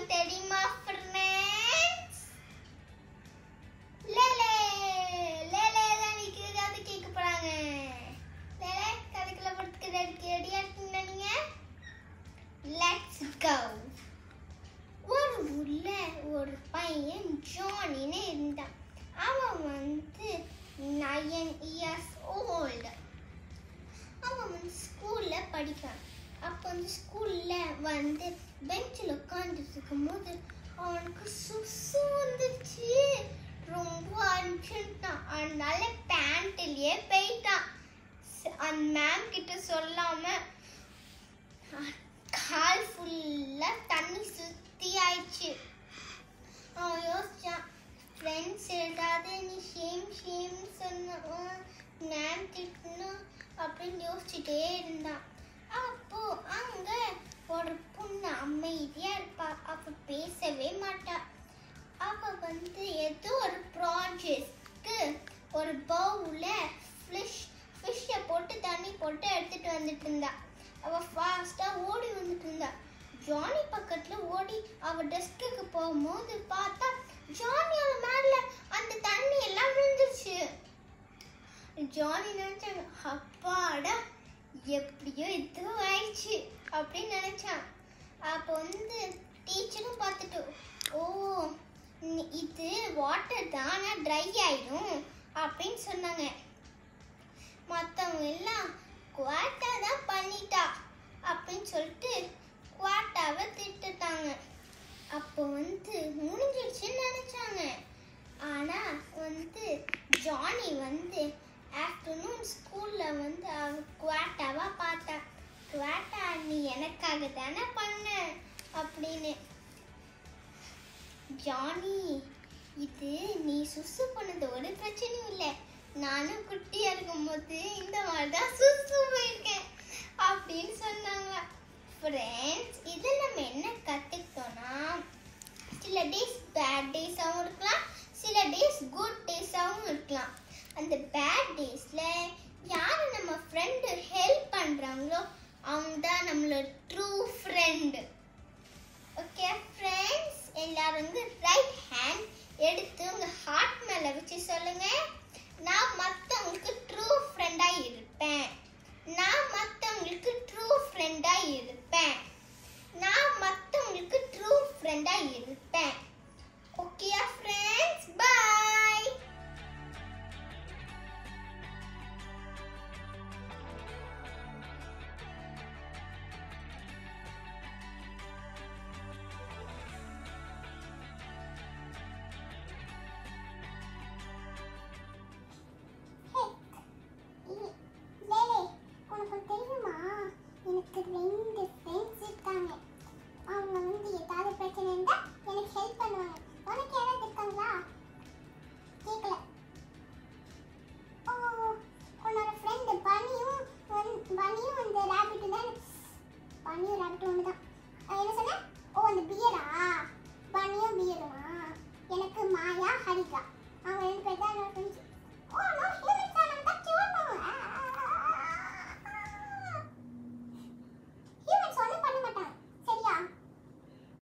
யாருன்னு தெரியுமா ஃப்ரெண்ட்ஸ் லேலே லேலே தான் இன்னைக்கு கதை கேட்க போறாங்க லேலே கதைக்குள்ள படுத்துக்கிற ரெடியா இருக்கீங்களா நீங்க லெட்ஸ் கோ ஒரு ஊர்ல ஒரு பையன் ஜானின்னு இருந்தான் அவன் வந்து நயன் இயர்ஸ் ஓல்டு அவன் வந்து ஸ்கூல்ல படிப்பான் அப்போ வந்து ஸ்கூல்ல வந்து பெஞ்சில் உட்காந்துட்டு இருக்கும்போது அவனுக்கு சுசு வந்துச்சு ரொம்ப அர்ஜென்ட்டான் அதனால பேண்ட்லயே போயிட்டான் ச- அந்த மேம் கிட்ட சொல்லாம அஹ், கால் ஃபுல்லா தண்ணி சுத்தி ஆயிடுச்சு அவன் யோசிச்சான் ஃப்ரெண்ட்ஸ் ஏதாவது நீ ஷேம் ஷேம் சொன்ன மேம் திட்டணும் அப்படின்னு யோசிச்சுட்டே இருந்தான் அப்போ அங்க ஒரு பொண்ணு அமைதியா இருப்பா அவ பேசவே மாட்டா அவ வந்து ஏதோ ஒரு ப்ராஜெக்ட்க்கு ஒரு பவுல ஃபிஷ் ஃபிஷ்ஷை போட்டு தண்ணி போட்டு எடுத்துட்டு வந்துட்டு இருந்தா அவ ஃபாஸ்டா ஓடி வந்துட்டு இருந்தா ஜானி பக்கத்துல ஓடி அவ டெஸ்க்குக்கு போகும்போது பார்த்தா ஜானியோட மேல அந்த தண்ணி எல்லாம் விழுந்துருச்சு ஜானி நினைச்சாங்க அப்பாடா எப்படியோ இது ஆயிடுச்சு அப்படின்னு நினைச்சான் அப்போ வந்து டீச்சரும் பார்த்துட்டு ஓ நி- இது வாட்டர் தான் ஆனால் ட்ரை ஆயிடும் அப்படின்னு சொன்னாங்க மற்றவங்க எல்லாம் குவாட்டா தான் பண்ணிட்டா அப்படின்னு சொல்லிட்டு குவாட்டாவை திட்டுட்டாங்க அப்போ வந்து முடிஞ்சிடுச்சுன்னு நினைச்சாங்க ஆனா வந்து ஜானி வந்து ஆஃப்டர்நூன் ஸ்கூல்ல வந்து அவ குவாட்டாவா பார்த்தா குவாட்டா நீ எனக்காக தானே பண்ண அப்படின்னு ஜானி இது நீ சுசு பண்ணது ஒரு பிரச்சனையும் இல்லை நானும் குட்டியா இருக்கும்போது இந்த மாதிரி தான் சுசு போயிருக்கேன் அப்படின்னு சொன்னாங்க ஃப்ரெண்ட்ஸ் இதில் நம்ம என்ன கற்றுக்கிட்டோம்னா சில டேஸ் பேட் டேஸாகவும் இருக்கலாம் சில டேஸ் குட் டேஸாகவும் இருக்கலாம் அந்த பேட் டேஸில் யார் நம்ம ஃப்ரெண்டு ஹெல்ப் பண்ணுறாங்களோ அவங்க தான் நம்மளோட ட்ரூ ஃப்ரெண்டு ஓகே ஃப்ரெண்ட்ஸ் எல்லாரும் வந்து ரைட் ஹேண்ட் எடுத்து உங்கள் ஹார்ட் மேலே வச்சு சொல்லுங்க நான் மற்றவங்களுக்கு ட்ரூ ஃப்ரெண்டாக இருப்பேன் நான் மற்றவங்களுக்கு ட்ரூ ஃப்ரெண்டாக இருப்பேன் நான் மற்றவங்களுக்கு ட்ரூ ஃப்ரெண்டாக இருப்பேன் ஓகேயா ஃப்ரெண்ட்ஸ் பாய் லேலே உனக்கு தெரியுமா எனக்கு ரெண்டு ஃப்ரெண்ட்ஸ் இருக்காங்க அவங்க வந்து ஏதாவது பிரச்சனை இருந்தா எனக்கு ஹெல்ப் பண்ணுவாங்க உனக்கு யாராவது இருக்காங்களா கேட்கல ஓ உன்னோட ஃப்ரெண்டு பனியும் வந்து- பனியும் அந்த ரேபிட்டும் தான் பனியும் ரேபிட்டும் ஒன்று தான் என்ன சொன்ன ஓ அந்த பியரா பனியும் பியருமா எனக்கு மாயா ஹரிகா அவங்க ரெண்டு பேர் தான் என்னோட ஃப்ரெண்ட்ஸ் ஓ நோ